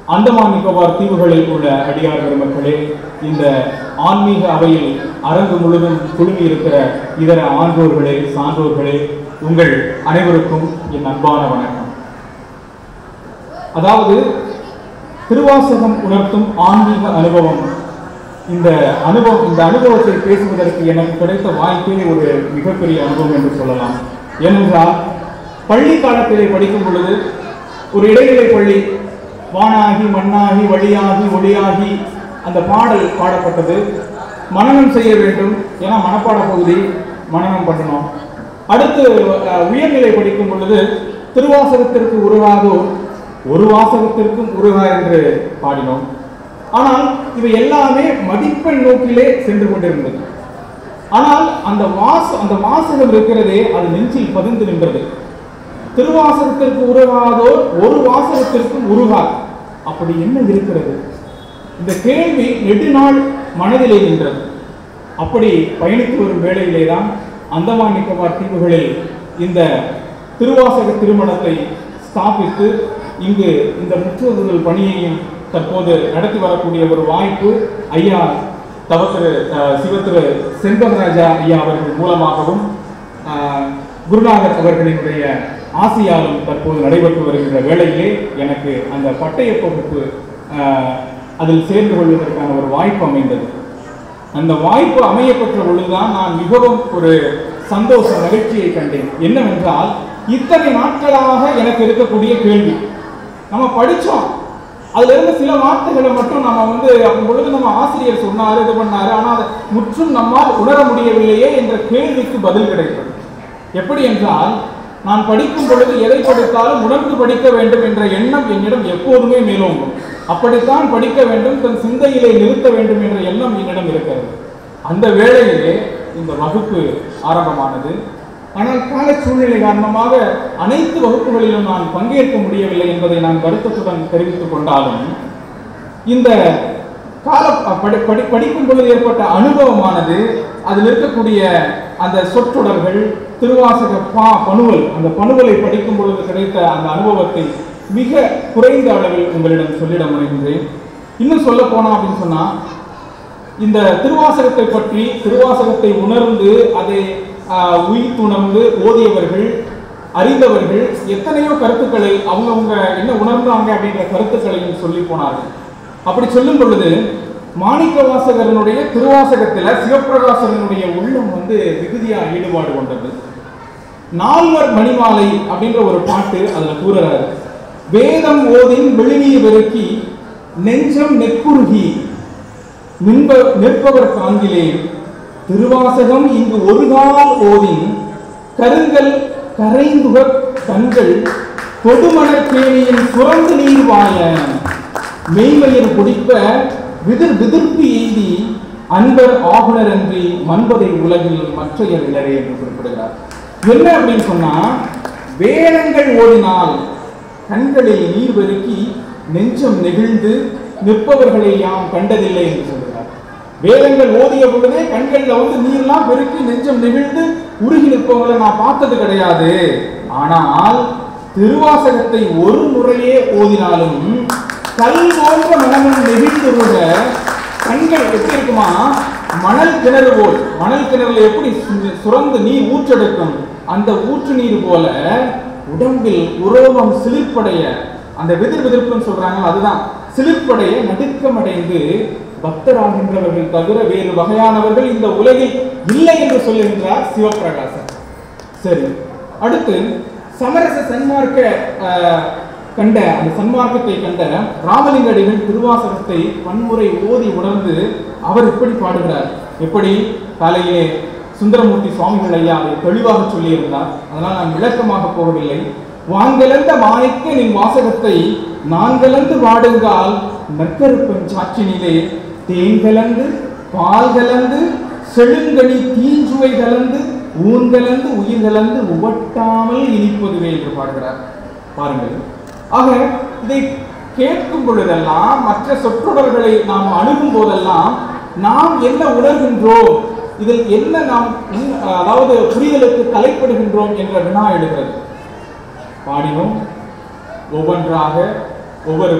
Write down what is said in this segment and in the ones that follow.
அந்தமான் நிக்கோபார் தீவுகளில் உள்ள அடியார் பெருமக்களே இந்த ஆன்மீக அவையில் அரங்கு முழுவதும் குழுமி இருக்கிற இதர ஆன்றோர்களே சான்றோர்களே உங்கள் அனைவருக்கும் என் அன்பான வணக்கம் அதாவது திருவாசகம் உணர்த்தும் ஆன்மீக அனுபவம் இந்த அனுபவம் இந்த அனுபவத்தை பேசுவதற்கு எனக்கு கிடைத்த வாய்ப்பே ஒரு மிகப்பெரிய அனுபவம் என்று சொல்லலாம் ஏனென்றால் பள்ளி காலத்திலே படிக்கும் பொழுது ஒரு இடைநிலை பள்ளி வானாகி மண்ணாகி வழியாகி ஒளியாகி அந்த பாடல் பாடப்பட்டது மனனம் செய்ய வேண்டும் ஏன்னா மனப்பாட பகுதி மனனம் பண்ணணும் அடுத்து அஹ், உயர்நிலை படிக்கும் பொழுது திருவாசகத்திற்கு உருவாகும் ஒரு வாசகத்திற்கும் உருவா என்று பாடினோம் ஆனால் இவை எல்லாமே மதிப்பெண் நோக்கிலே சென்று கொண்டிருந்தது ஆனால் அந்த வாச அந்த வாசகம் இருக்கிறதே அது நெஞ்சில் பதிந்து நின்றது திருவாசகத்திற்கு உருவாதோ ஒரு வாசகத்திற்கும் உருகாது அப்படி என்ன இருக்கிறது இந்த கேள்வி நெடுநாள் மனதிலே நின்றது அப்படி பயணித்து வரும் வேளையிலே தான் அந்தமான் நிக்கோபார் தீவுகளில் இந்த திருவாசக திருமணத்தை ஸ்தாபித்து இங்கு இந்த முற்றுதல் பணியையும் தற்போது நடத்தி வரக்கூடிய ஒரு வாய்ப்பு ஐயா தவத்திரு அஹ், சிவத்திரு செண்பகராஜா ஐயா அவர்கள் மூலமாகவும் ஆஹ், குருநாதர் அவர்களினுடைய ஆசியாலும் தற்போது நடைபெற்று வருகின்ற வேளையிலே எனக்கு அந்த பட்டய வகுப்பு ஆஹ், அதில் சேர்ந்து கொள்வதற்கான ஒரு வாய்ப்பு அமைந்தது அந்த வாய்ப்பு அமையப்பெற்ற பொழுதுதான் நான் மிகவும் ஒரு சந்தோஷ மகிழ்ச்சியை கண்டேன் என்னவென்றால் இத்தனை நாட்களாக எனக்கு இருக்கக்கூடிய கேள்வி நம்ம படிச்சோம் அதுல இருந்து சில வார்த்தைகளை மட்டும் நம்ம வந்து அப்போ பொழுது நம்ம ஆசிரியர் சொன்னாரு இது பண்ணாரு ஆனா அதை முற்றும் நம்மால் உணர முடியவில்லையே என்ற கேள்விக்கு பதில் கிடைத்தது எப்படி என்றால் நான் படிக்கும் பொழுது எதை படித்தாலும் உணர்ந்து படிக்க வேண்டும் என்ற எண்ணம் என்னிடம் எப்போதுமே மேலோங்கும் அப்படித்தான் படிக்க வேண்டும் தன் சிந்தையிலே நிறுத்த வேண்டும் என்ற எண்ணம் என்னிடம் இருக்கிறது அந்த வேளையிலே இந்த வகுப்பு ஆரம்பமானது ஆனால் கால சூழ்நிலை காரணமாக அனைத்து வகுப்புகளிலும் நான் பங்கேற்க முடியவில்லை என்பதை நான் வருத்தத்துடன் தெரிவித்துக் கொண்டாலும் இந்த கால படி படி படிக்கும் பொழுது ஏற்பட்ட அனுபவமானது அதில் இருக்கக்கூடிய அந்த சொற்றொடர்கள் திருவாசக பா பணுவல் அந்த பணுவலை படிக்கும் பொழுது கிடைத்த அந்த அனுபவத்தை மிக குறைந்த அளவில் உங்களிடம் சொல்லிட முனைகின்றேன் இன்னும் சொல்ல போனா அப்படின்னு சொன்னா இந்த திருவாசகத்தை பற்றி திருவாசகத்தை உணர்ந்து அதை ஆஹ், உயிர்த்துணர்ந்து ஓதியவர்கள் அறிந்தவர்கள் எத்தனையோ கருத்துக்களை அவங்கவங்க என்ன உணர்ந்தாங்க அப்படின்ற கருத்துக்களையும் சொல்லி போனார்கள் அப்படி சொல்லும் பொழுது மாணிக்க வாசகரனுடைய திருவாசகத்துல சிவப்பிரகாசனுடைய உள்ளம் வந்து மிகுதியா ஈடுபாடு கொண்டது நால்வர் மணிமாலை அப்படின்ற ஒரு பாட்டு அதுல கூறுறாரு வேதம் ஓதின் வெளிநீர் பெருக்கி நெஞ்சம் நெக்குருகி நின்ப நிற்பவர் காங்கிலே திருவாசகம் இங்கு ஒரு கால் ஓதின் கருங்கல் கரைந்துக கண்கள் தொடுமணற் கேணியின் சுரந்து நீர் வாய மெய்மையர் குடிப்ப விதிர் விதிர்ப்பு எய்தி அன்பர் ஆகுனர் அன்றி மன்பதை உலகில் மற்றையர் இளரே என்று குறிப்பிடுகிறார் என்ன அப்படின்னு சொன்னா வேதங்கள் ஓடினால் கண்களில் நீர் பெருக்கி நெஞ்சம் நெகிழ்ந்து நிற்பவர்களை யாம் கண்டதில்லை என்று சொல்கிறார் வேதங்கள் ஓதிய பொழுதே கண்கள்ல வந்து நீர்லாம் பெருக்கி நெஞ்சம் நெகிழ்ந்து உருகி நிற்பவங்களை நான் பார்த்தது கிடையாது ஆனால் திருவாசகத்தை ஒரு முறையே ஓதினாலும் கல் போன்ற மனமும் நெகிழ்ந்துருக கண்கள் எப்படி இருக்குமா மணல் கிணறு போல் மணல் கிணறுல எப்படி சு- சுரந்து நீர் ஊற்றெடுக்கும் அந்த ஊற்று நீர் போல உடம்பில் உரோமம் சிலிர்ப்படைய அந்த விதிர் விதிர்ப்புன்னு சொல்றாங்க அதுதான் சிலிர்ப்படைய நடுக்கமடைந்து பக்தராகின்றவர்கள் தவிர வேறு வகையானவர்கள் இந்த உலகில் இல்லை என்று சொல்லுகின்றார் சிவபிரகாசன் சரி அடுத்து சமரச சன்மார்க்க அஹ், கண்ட அந்த சன்மார்க்கத்தை கண்ட ராமலிங்க அடிகள் திருவாசகத்தை பன்முறை ஓதி உணர்ந்து அவர் இப்படி பாடுகிறார் எப்படி காலையிலே சுந்தரமூர்த்தி சுவாமிகள் ஐயா அதை தெளிவாக சொல்லியிருந்தார் அதனால் நான் விளக்கமாக போகவில்லை வாங்கலந்த மாணிக்க நின் வாசகத்தை நான்கலந்து வாடுங்கால் நற்கருப்பன் சாட்சினிலே தேன் கலந்து பால் கலந்து செழுங்கனி தீஞ்சுவை கலந்து ஊன் கலந்து உயிர் கலந்து உவட்டாமல் இனிப்பதுவே என்று பாடுகிறார் பாருங்கள் ஆக இதை கேட்கும் பொழுதெல்லாம் மற்ற சொற்றொடர்களை நாம் அணுகும் போதெல்லாம் நாம் என்ன உணர்கின்றோம் இதில் என்ன நாம் உண்- அதாவது புரிதலுக்கு தலைப்படுகின்றோம் என்ற வினா எழுகிறது பாடினோம் ஒவ்வொன்றாக ஒவ்வொரு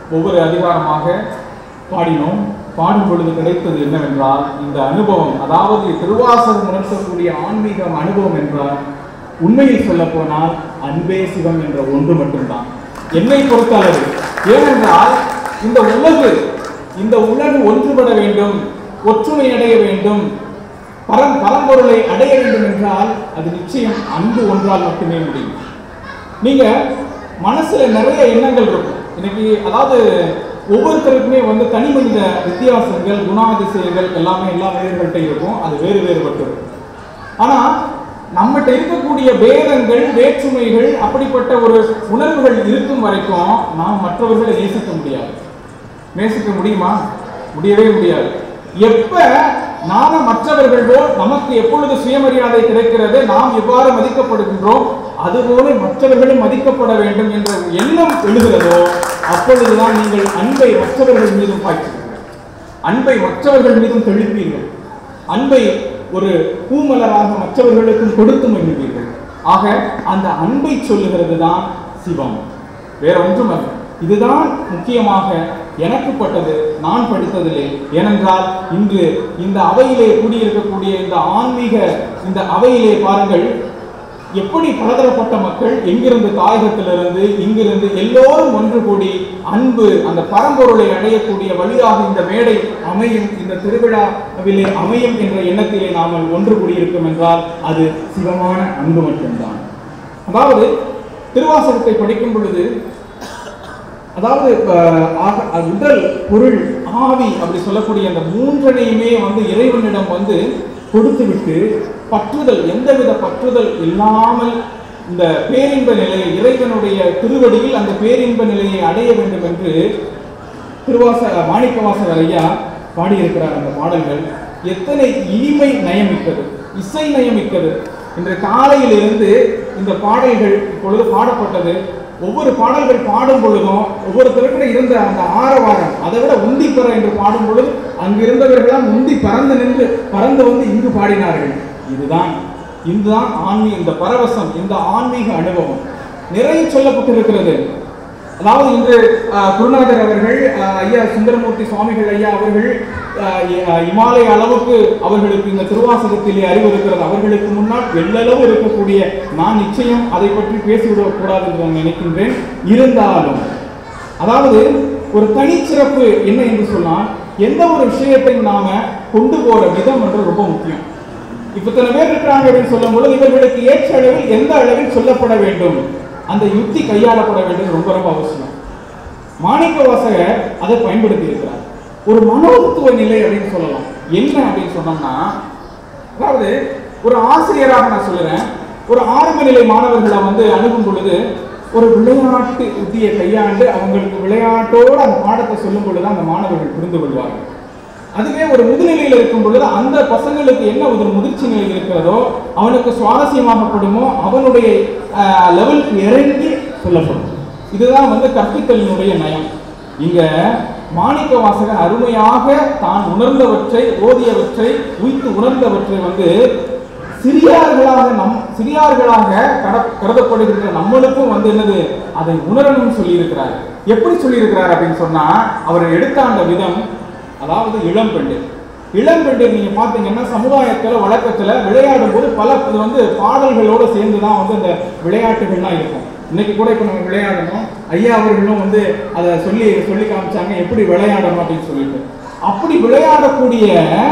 ஒவ்வொரு அதிகாரமாக பாடினோம் பாடும் பொழுது கிடைத்தது என்னவென்றால் இந்த அனுபவம் அதாவது திருவாசகம் உணர்த்தக்கூடிய ஆன்மீகம் அனுபவம் என்றால் உண்மையில் சொல்ல போனால் அன்பே சிவம் என்ற ஒன்று மட்டும்தான் என்னை பொறுத்த அளவு ஏனென்றால் இந்த உலகு இந்த உலகு ஒன்றுபட வேண்டும் ஒற்றுமை அடைய வேண்டும் பரம் பரம்பொருளை அடைய வேண்டும் என்றால் அது நிச்சயம் அன்பு ஒன்றால் மட்டுமே முடியும் நீங்க மனசுல நிறைய எண்ணங்கள் இருக்கும் இன்னைக்கு அதாவது ஒவ்வொருத்தருக்குமே வந்து தனி மனித வித்தியாசங்கள் குணாதிசயங்கள் எல்லாமே எல்லா மனிதர்கள்ட்ட இருக்கும் அது வேறு வேறுபட்டு இருக்கும் ஆனா நம்மகிட்ட இருக்கக்கூடிய பேதங்கள் வேற்றுமைகள் அப்படிப்பட்ட ஒரு உணர்வுகள் இருக்கும் வரைக்கும் நாம் மற்றவர்களை நேசிக்க முடியாது நேசிக்க முடியுமா முடியவே முடியாது எப்ப நாம மற்றவர்கள் போல் நமக்கு எப்பொழுது சுயமரியாதை கிடைக்கிறது நாம் எவ்வாறு மதிக்கப்படுகின்றோம் அதுபோல மற்றவர்களும் மதிக்கப்பட வேண்டும் என்ற எண்ணம் எழுகிறதோ அப்பொழுதுதான் நீங்கள் அன்பை மற்றவர்கள் மீதும் பாய்ச்சுவீர்கள் அன்பை மற்றவர்கள் மீதும் தெளிப்பீர்கள் அன்பை ஒரு பூமலராக மற்றவர்களுக்கும் கொடுத்து மகிழ்வீர்கள் ஆக அந்த அன்பை சொல்லுகிறது தான் சிவம் வேற ஒன்றுமல்ல இதுதான் முக்கியமாக எனக்கு பட்டது நான் படித்ததில்லை ஏனென்றால் இன்று இந்த அவையிலே கூடியிருக்கக்கூடிய இந்த ஆன்மீக இந்த அவையிலே பாருங்கள் எப்படி பலதரப்பட்ட மக்கள் எங்கிருந்து தாயகத்திலிருந்து இங்கிருந்து எல்லோரும் ஒன்று கூடி அன்பு அந்த பரம்பொருளை அடையக்கூடிய வழியாக இந்த மேடை அமையும் இந்த திருவிழாவிலே அமையும் என்ற எண்ணத்திலே நாம ஒன்று கூடியிருக்கும் என்றால் அது சிவமான அன்பு மட்டும்தான் அதாவது திருவாசகத்தை படிக்கும் பொழுது அதாவது இப்ப, ஆக- அது உடல் பொருள் ஆவி அப்படி சொல்லக்கூடிய அந்த மூன்றனையுமே வந்து இறைவனிடம் வந்து கொடுத்து விட்டு பற்றுதல் எந்தவித பற்றுதல் இல்லாமல் இந்த பேரின்ப நிலையை இறைவனுடைய திருவடியில் அந்த பேரின்ப நிலையை அடைய வேண்டும் என்று திருவாச மாணிக்கவாசகர் ஐயா பாடியிருக்கிறார் அந்த பாடல்கள் எத்தனை இனிமை நயமிக்கது இசை நயமிக்கது இன்று காலையிலிருந்து இந்த பாடல்கள் இப்பொழுது பாடப்பட்டது ஒவ்வொரு பாடல்கள் பாடும் பொழுதும் ஒவ்வொருத்தருக்கும் இருந்த அந்த ஆரவாரம் அதை விட உந்தி பெற என்று பாடும் பொழுது அங்கு இருந்தவர்களாம் உந்தி பறந்து நின்று பறந்து வந்து இங்கு பாடினார்கள் இதுதான் இதுதான் ஆன்மீக இந்த பரவசம் இந்த ஆன்மீக அனுபவம் நிறைய சொல்லப்பட்டிருக்கிறது அதாவது இன்று அஹ், குருநாதர் அவர்கள் அஹ், ஐயா சுந்தரமூர்த்தி சுவாமிகள் ஐயா அவர்கள் அஹ், இ- அஹ், இமாலய அளவுக்கு அவர்களுக்கு இந்த திருவாசகத்திலே அறிவு இருக்கிறது அவர்களுக்கு முன்னால் எல்லளவு இருக்கக்கூடிய நான் நிச்சயம் அதை பற்றி பேசிவிடக் கூடாது என்று நான் நினைக்கின்றேன் இருந்தாலும் அதாவது ஒரு தனிச்சிறப்பு என்ன என்று சொன்னால் எந்த ஒரு விஷயத்தையும் நாம கொண்டு போற விதம் என்று ரொம்ப முக்கியம் இப்ப இத்தனை பேர் இருக்கிறாங்க அப்படின்னு சொல்லும் பொழுது இவர்களுக்கு ஏற்ற அளவில் எந்த அளவில் சொல்லப்பட வேண்டும் அந்த யுக்தி கையாளப்பட வேண்டியது ரொம்ப ரொம்ப அவசியம் மாணிக்க வாசகர் அதை பயன்படுத்தி இருக்கிறார் ஒரு மனோதத்துவ நிலை அப்படின்னு சொல்லலாம் என்ன அப்படின்னு சொன்னோம்னா அதாவது ஒரு ஆசிரியராக நான் சொல்லுறேன் ஒரு ஆரம்ப நிலை மாணவர்களை வந்து அணுகும் பொழுது ஒரு விளையாட்டு யுத்தியை கையாண்டு அவங்களுக்கு விளையாட்டோடு அந்த பாடத்தை சொல்லும் பொழுது அந்த மாணவர்கள் புரிந்து கொள்வார்கள் அதுவே ஒரு முதுநிலையில் இருக்கும் பொழுது அந்த பசங்களுக்கு என்ன ஒரு முதிர்ச்சி நிலை இருக்கிறதோ அவனுக்கு சுவாரஸ்யமாகப்படுமோ அவனுடைய லெவலுக்கு இறங்கி சொல்லப்படும் இதுதான் வந்து கற்பித்தலினுடைய நயம் இங்க மாணிக்க வாசகர் அருமையாக தான் உணர்ந்தவற்றை ஓதியவற்றை உய்த்து உணர்ந்தவற்றை வந்து சிறியார்களாக நம் சிறியார்களாக கட- கருதப்படுகின்ற நம்மளுக்கும் வந்து என்னது அதை உணரணும்னு சொல்லியிருக்கிறார் எப்படி சொல்லியிருக்கிறார் அப்படின்னு சொன்னா அவர் எடுத்த அந்த விதம் அதாவது இளம் பெண்டு இளம் பெண்டு நீங்க பாத்தீங்கன்னா சமுதாயத்துல வழக்கத்துல விளையாடும் போது பல இது வந்து பாடல்களோட சேர்ந்து தான் வந்து அந்த விளையாட்டுகள்லாம் இருக்கும் இன்னைக்கு கூட இப்போ நம்ம விளையாடணும் ஐயா அவர்களும் வந்து அதை சொல்லி சொல்லி காமிச்சாங்க எப்படி விளையாடணும் அப்படின்னு சொல்லிட்டு அப்படி விளையாடக்கூடிய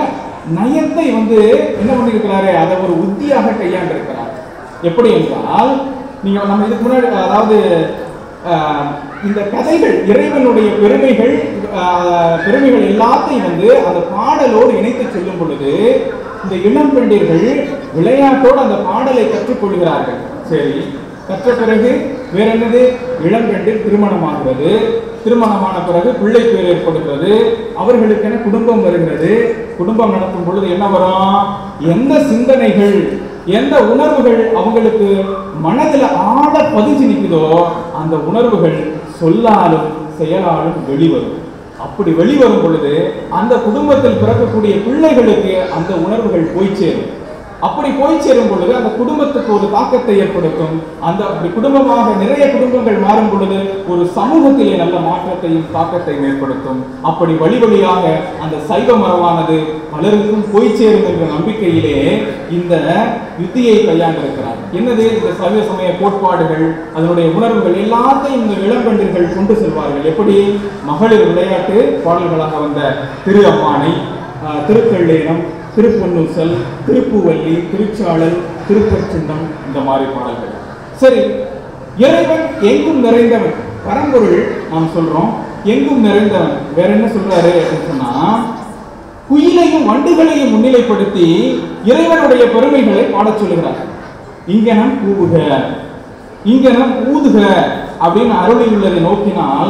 நயத்தை வந்து என்ன பண்ணியிருக்கிறாரு அதை ஒரு உத்தியாக கையாண்டிருக்கிறார் எப்படி என்றால் நீங்க நம்ம இதுக்கு முன்னாடி அதாவது ஆஹ், இந்த கதைகள் இறைவனுடைய பெருமைகள் ஆஹ், பெருமைகள் எல்லாத்தையும் வந்து அந்த பாடலோடு இணைத்து சொல்லும் பொழுது இந்த இளம் பெண்டிர்கள் விளையாட்டோடு அந்த பாடலை கற்றுக்கொள்கிறார்கள் சரி கற்ற பிறகு வேற என்னது இளம் பெண்டில் திருமணமாகிறது திருமணமான பிறகு பிள்ளை பேர் ஏற்படுகிறது அவர்களுக்கென குடும்பம் வருகிறது குடும்பம் நடத்தும் பொழுது என்ன வரும் எந்த சிந்தனைகள் எந்த உணர்வுகள் அவங்களுக்கு மனதில் ஆழ பதிஞ்சு நிற்குதோ அந்த உணர்வுகள் சொல்லாலும் செயலாலும் வெளிவரும் அப்படி வெளிவரும் பொழுது அந்த குடும்பத்தில் பிறக்கக்கூடிய பிள்ளைகளுக்கு அந்த உணர்வுகள் போய் சேரும் அப்படி போய் சேரும் பொழுது அந்த குடும்பத்துக்கு ஒரு தாக்கத்தை ஏற்படுத்தும் அந்த அப்படி குடும்பமாக நிறைய குடும்பங்கள் மாறும் பொழுது ஒரு சமூகத்திலே நல்ல மாற்றத்தையும் தாக்கத்தையும் ஏற்படுத்தும் அப்படி வழி வழியாக அந்த சைவ மரபானது பலருக்கும் போய் சேரும் என்ற நம்பிக்கையிலே இந்த யுத்தியை கையாண்டிருக்கிறார் என்னது இந்த சைவ சமய கோட்பாடுகள் அதனுடைய உணர்வுகள் எல்லாத்தையும் இந்த இளம்பெண்கள் கொண்டு செல்வார்கள் எப்படி மகளிர் விளையாட்டு பாடல்களாக வந்த திரு அம்மானை ஆஹ், திருக்கல்லேனம் திருப்பொன்னூசல் திருப்புவல்லி திருச்சாளல் திருப்பற்சின்னம் இந்த மாதிரி பாடல்கள் சரி இறைவன் எங்கும் நிறைந்தவன் பரம்பொருள் நாம் சொல்றோம் எங்கும் நிறைந்தவன் வேற என்ன சொல்றாரு அப்படின்னு சொன்னா குயிலையும் வண்டுகளையும் முன்னிலைப்படுத்தி இறைவனுடைய பெருமைகளை பாடச் சொல்லுகிறார் இங்கனம் கூவுக இங்கனம் ஊதுக அப்படின்னு அருளி உள்ளதை நோக்கினால்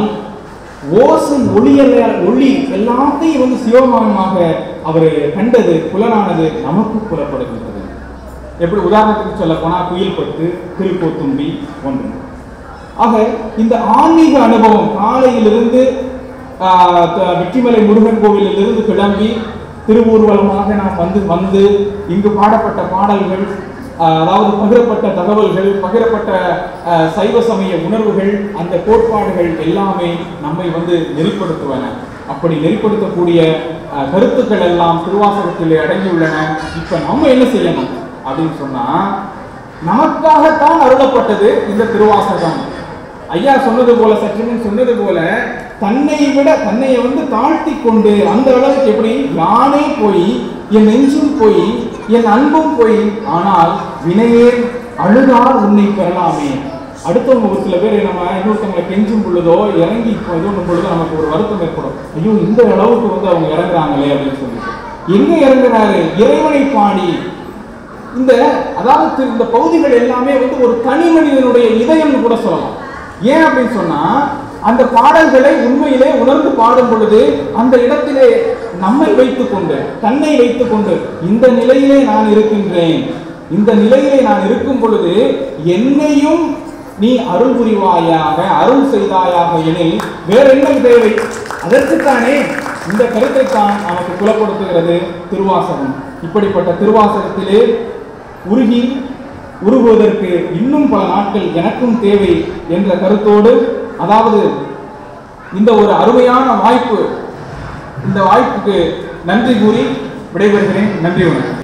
ஓசை ஒளியல்ல ஒளி எல்லாத்தையும் வந்து சிவமயமாக அவர் கண்டது புலனானது நமக்கு புலப்படுகின்றது எப்படி உதாரணத்துக்கு சொல்ல போனா குயில் பட்டு திருக்கோத்தும்பி ஒன்று ஆக இந்த ஆன்மீக அனுபவம் காலையிலிருந்து ஆஹ், த- வெற்றிமலை முருகன் கோவிலிலிருந்து கிளம்பி திருவூர்வலமாக நாம் வந்து வந்து இங்கு பாடப்பட்ட பாடல்கள் ஆஹ், அதாவது பகிரப்பட்ட தகவல்கள் பகிரப்பட்ட ஆஹ், சைவ சமய உணர்வுகள் அந்த கோட்பாடுகள் எல்லாமே நம்மை வந்து நெறிப்படுத்துவன அப்படி நெறிப்படுத்தக்கூடிய ஆஹ், கருத்துக்கள் எல்லாம் திருவாசகத்திலே அடங்கியுள்ளன இப்ப நம்ம என்ன செய்யணும் அப்படின்னு சொன்னா நமக்காகத்தான் அருளப்பட்டது இந்த திருவாசகம் ஐயா சொன்னது போல சற்றுமுன் சொன்னது போல தன்னை விட தன்னை வந்து தாழ்த்தி கொண்டு அந்த அளவுக்கு எப்படி யானே போய் என் நெஞ்சும் போய் என் அன்பும் போய் ஆனால் வினையே அழுதால் உன்னை பெறலாமே அடுத்தவங்க ஒரு சில பேர் நம்ம இன்னொருத்தவங்களை கெஞ்சும் பொழுதோ இறங்கி இப்போ இது பண்ணும் பொழுதோ நமக்கு ஒரு வருத்தம் ஏற்படும் ஐயோ இந்த அளவுக்கு வந்து அவங்க இறங்குறாங்களே அப்படின்னு சொல்லிட்டு எங்க இறங்குறாரு இறைவனை பாடி இந்த அதாவது திரு- இந்த பகுதிகள் எல்லாமே வந்து ஒரு தனி மனிதனுடைய இதயம்னு கூட சொல்லலாம் ஏன் அப்படின்னு சொன்னா அந்த பாடல்களை உண்மையிலே உணர்ந்து பாடும் பொழுது அந்த இடத்திலே நம்மை வைத்துக் கொண்டு தன்னை வைத்துக் கொண்டு இந்த நிலையிலே நான் இருக்கின்றேன் இந்த நிலையிலே நான் இருக்கும் பொழுது என்னையும் நீ அருள் புரிவாயாக அருள் செய்தாயாக எனில் வேற என்ன தேவை அதற்குத்தானே இந்த கருத்தை தான் நமக்கு புலப்படுத்துகிறது திருவாசகம் இப்படிப்பட்ட திருவாசகத்திலே உருகி உருகுவதற்கு இன்னும் பல நாட்கள் எனக்கும் தேவை என்ற கருத்தோடு அதாவது இந்த ஒரு அருமையான வாய்ப்பு இந்த வாய்ப்புக்கு நன்றி கூறி விடைபெறுகிறேன் நன்றி வணக்கம்